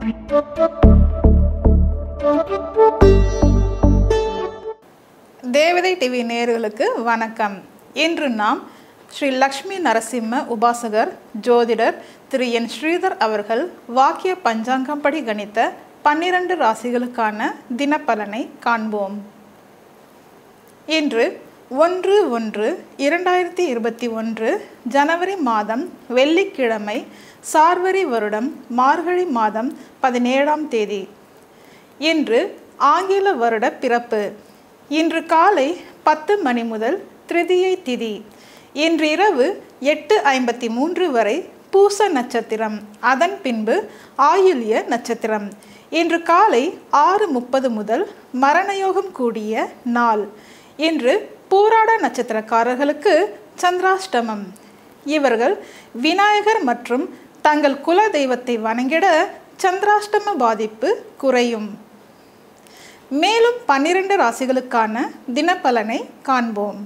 தேவதை டிவி நேயர்களுக்கு வணக்கம் இன்று நாம் ஸ்ரீ லக்ஷ்மி நரசிம்ம உபாசகர் ஜோதிடர் திரு என் ஸ்ரீதர் அவர்கள் வாக்கிய பஞ்சாங்கம்படி கணித்த பன்னிரண்டு ராசிகளுக்கான தினப்பலனை காண்போம் இன்று ஒன்று ஒன்று இரண்டாயிரத்தி இருபத்தி ஒன்று ஜனவரி மாதம் வெள்ளிக்கிழமை சார்வரி வருடம் மார்கழி மாதம் பதினேழாம் தேதி இன்று ஆங்கில வருட பிறப்பு இன்று காலை பத்து மணி முதல் திருதியை திதி இன்று இரவு எட்டு ஐம்பத்தி மூன்று வரை பூச நட்சத்திரம் அதன் பின்பு ஆயுள்ய நட்சத்திரம் இன்று காலை ஆறு முப்பது முதல் மரணயோகம் கூடிய நாள் இன்று பூராட நட்சத்திரக்காரர்களுக்கு சந்திராஷ்டமம் இவர்கள் விநாயகர் மற்றும் தங்கள் குல தெய்வத்தை வணங்கிட சந்திராஷ்டம பாதிப்பு குறையும் மேலும் பன்னிரண்டு ராசிகளுக்கான தினப்பலனை காண்போம்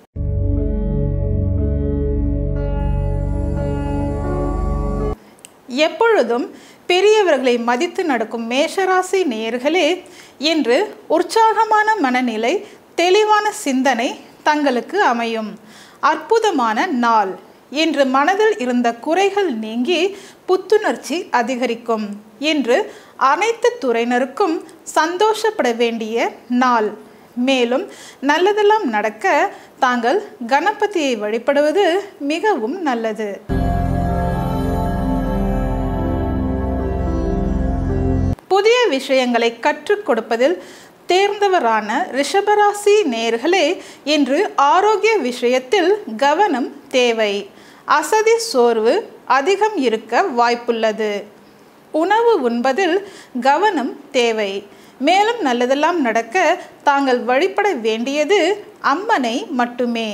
எப்பொழுதும் பெரியவர்களை மதித்து நடக்கும் மேஷராசி நேயர்களே இன்று உற்சாகமான மனநிலை தெளிவான சிந்தனை தங்களுக்கு அமையும் அற்புதமான நாள் இன்று மனதில் இருந்த குறைகள் நீங்கி புத்துணர்ச்சி அதிகரிக்கும் இன்று அனைத்து துறையினருக்கும் சந்தோஷப்பட வேண்டிய நாள் மேலும் நல்லதெல்லாம் நடக்க தாங்கள் கணபதியை வழிபடுவது மிகவும் நல்லது புதிய விஷயங்களை கற்றுக் கொடுப்பதில் தேர்ந்தவரான ரிஷபராசி நேர்களே இன்று ஆரோக்கிய விஷயத்தில் கவனம் தேவை அசதி சோர்வு அதிகம் இருக்க வாய்ப்புள்ளது உணவு உண்பதில் கவனம் தேவை மேலும் நல்லதெல்லாம் நடக்க தாங்கள் வழிபட வேண்டியது அம்மனை மட்டுமே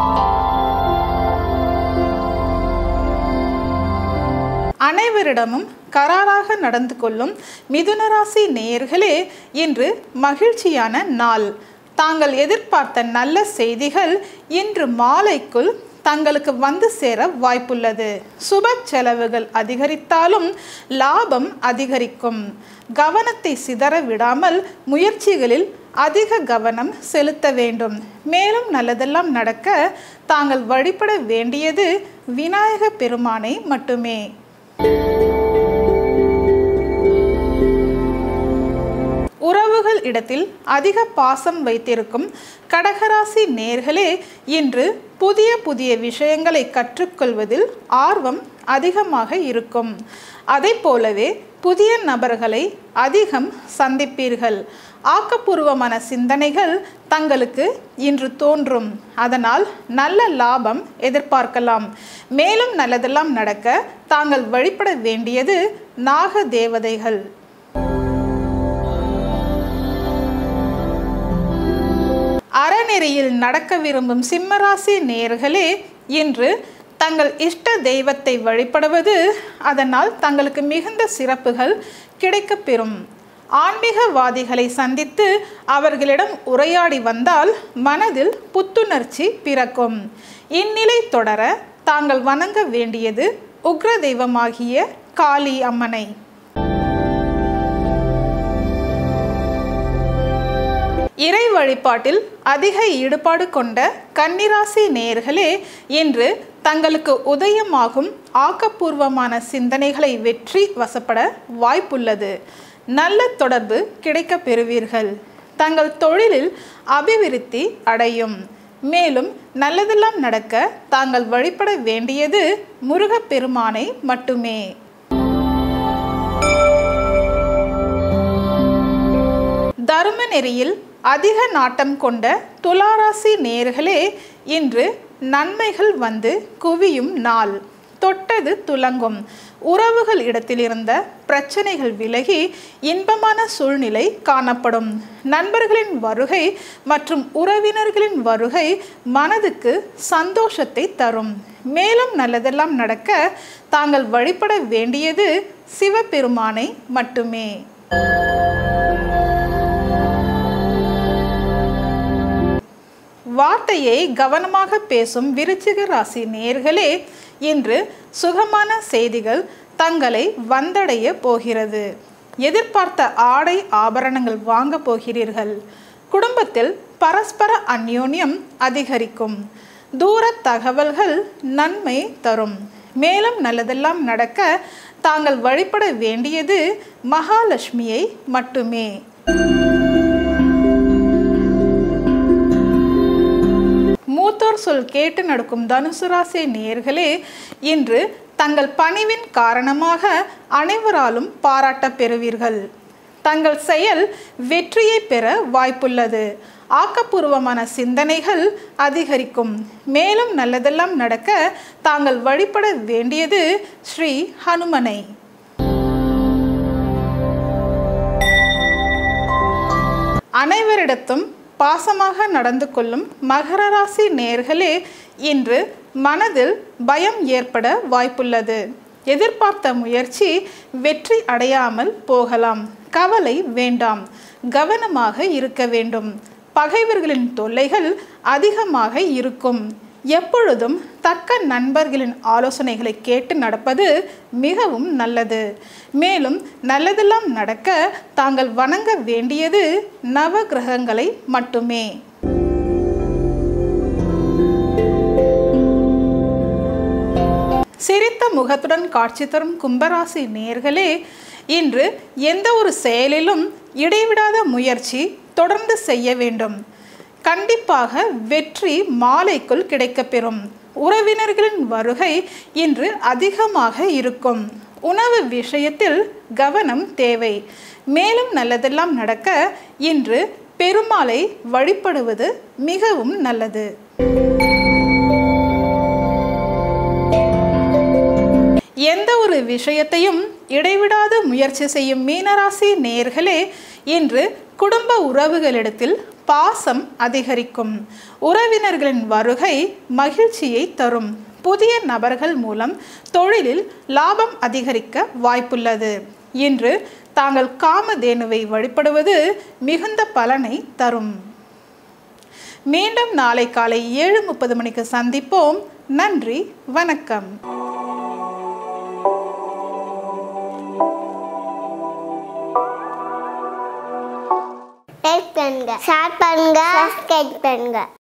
அனைவரிடமும் கராராக நடந்து கொள்ளும் மிதுனராசி நேயர்களே இன்று மகிழ்ச்சியான நாள் தாங்கள் எதிர்பார்த்த நல்ல செய்திகள் இன்று மாலைக்குள் தங்களுக்கு வந்து சேர வாய்ப்புள்ளது சுப செலவுகள் அதிகரித்தாலும் லாபம் அதிகரிக்கும் கவனத்தை சிதற விடாமல் முயற்சிகளில் அதிக கவனம் செலுத்த வேண்டும் மேலும் நல்லதெல்லாம் நடக்க தாங்கள் வழிபட வேண்டியது விநாயக பெருமானை மட்டுமே உறவுகள் இடத்தில் அதிக பாசம் வைத்திருக்கும் கடகராசி நேர்களே இன்று புதிய புதிய விஷயங்களை கற்றுக்கொள்வதில் ஆர்வம் அதிகமாக இருக்கும் அதை போலவே புதிய நபர்களை அதிகம் சந்திப்பீர்கள் ஆக்கப்பூர்வமான சிந்தனைகள் தங்களுக்கு இன்று தோன்றும் அதனால் நல்ல லாபம் எதிர்பார்க்கலாம் மேலும் நல்லதெல்லாம் நடக்க தாங்கள் வழிபட வேண்டியது நாக தேவதைகள் அறநெறியில் நடக்க விரும்பும் சிம்மராசி நேர்களே இன்று தங்கள் இஷ்ட தெய்வத்தை வழிபடுவது அதனால் தங்களுக்கு மிகுந்த சிறப்புகள் கிடைக்கப்பெறும் ஆன்மீகவாதிகளை சந்தித்து அவர்களிடம் உரையாடி வந்தால் மனதில் புத்துணர்ச்சி பிறக்கும் இந்நிலை தொடர தாங்கள் வணங்க வேண்டியது உக்ர தெய்வமாகிய காளி அம்மனை இறை வழிபாட்டில் அதிக ஈடுபாடு கொண்ட கன்னிராசி நேயர்களே இன்று தங்களுக்கு உதயமாகும் ஆக்கப்பூர்வமான சிந்தனைகளை வெற்றி வசப்பட வாய்ப்புள்ளது நல்ல தொடர்பு கிடைக்கப் பெறுவீர்கள் தங்கள் தொழிலில் அபிவிருத்தி அடையும் மேலும் நல்லதெல்லாம் நடக்க தாங்கள் வழிபட வேண்டியது முருகப்பெருமானை மட்டுமே தரும நெறியில் அதிக நாட்டம் கொண்ட துளாராசி நேர்களே இன்று நன்மைகள் வந்து குவியும் நாள் தொட்டது துலங்கும் உறவுகள் இடத்தில் இருந்த பிரச்சனைகள் விலகி இன்பமான சூழ்நிலை காணப்படும் நண்பர்களின் வருகை மற்றும் உறவினர்களின் வருகை மனதுக்கு சந்தோஷத்தை தரும் மேலும் நல்லதெல்லாம் நடக்க தாங்கள் வழிபட வேண்டியது சிவபெருமானை மட்டுமே வார்த்தையை கவனமாக பேசும் விருச்சிக ராசி நேர்களே இன்று சுகமான செய்திகள் தங்களை வந்தடைய போகிறது எதிர்பார்த்த ஆடை ஆபரணங்கள் வாங்க போகிறீர்கள் குடும்பத்தில் பரஸ்பர அந்யோன்யம் அதிகரிக்கும் தூர தகவல்கள் நன்மை தரும் மேலும் நல்லதெல்லாம் நடக்க தாங்கள் வழிபட வேண்டியது மகாலட்சுமியை மட்டுமே மூத்தோர் சொல் கேட்டு நடக்கும் தனுசு ராசி நேயர்களே இன்று தங்கள் பணிவின் காரணமாக அனைவராலும் பாராட்டப் பெறுவீர்கள் தங்கள் செயல் வெற்றியை பெற வாய்ப்புள்ளது ஆக்கப்பூர்வமான சிந்தனைகள் அதிகரிக்கும் மேலும் நல்லதெல்லாம் நடக்க தாங்கள் வழிபட வேண்டியது ஸ்ரீ ஹனுமனை அனைவரிடத்தும் பாசமாக நடந்து கொள்ளும் மகர ராசி நேர்களே இன்று மனதில் பயம் ஏற்பட வாய்ப்புள்ளது எதிர்பார்த்த முயற்சி வெற்றி அடையாமல் போகலாம் கவலை வேண்டாம் கவனமாக இருக்க வேண்டும் பகைவர்களின் தொல்லைகள் அதிகமாக இருக்கும் எப்பொழுதும் தக்க நண்பர்களின் ஆலோசனைகளை கேட்டு நடப்பது மிகவும் நல்லது மேலும் நல்லதெல்லாம் நடக்க தாங்கள் வணங்க வேண்டியது நவ கிரகங்களை மட்டுமே சிரித்த முகத்துடன் காட்சி தரும் கும்பராசி நேர்களே இன்று எந்த ஒரு செயலிலும் இடைவிடாத முயற்சி தொடர்ந்து செய்ய வேண்டும் கண்டிப்பாக வெற்றி மாலைக்குள் கிடைக்கப்பெறும் உறவினர்களின் வருகை இன்று அதிகமாக இருக்கும் உணவு விஷயத்தில் கவனம் தேவை மேலும் நல்லதெல்லாம் நடக்க இன்று பெருமாளை வழிபடுவது மிகவும் நல்லது எந்த ஒரு விஷயத்தையும் இடைவிடாது முயற்சி செய்யும் மீனராசி நேர்களே இன்று குடும்ப உறவுகளிடத்தில் பாசம் அதிகரிக்கும் உறவினர்களின் வருகை மகிழ்ச்சியை தரும் புதிய நபர்கள் மூலம் தொழிலில் லாபம் அதிகரிக்க வாய்ப்புள்ளது இன்று தாங்கள் காமதேனுவை வழிபடுவது மிகுந்த பலனை தரும் மீண்டும் நாளை காலை ஏழு முப்பது மணிக்கு சந்திப்போம் நன்றி வணக்கம் லைக் பண்ணுங்க ஷேர் பண்ணுங்க சப்ஸ்கிரைப் பண்ணுங்க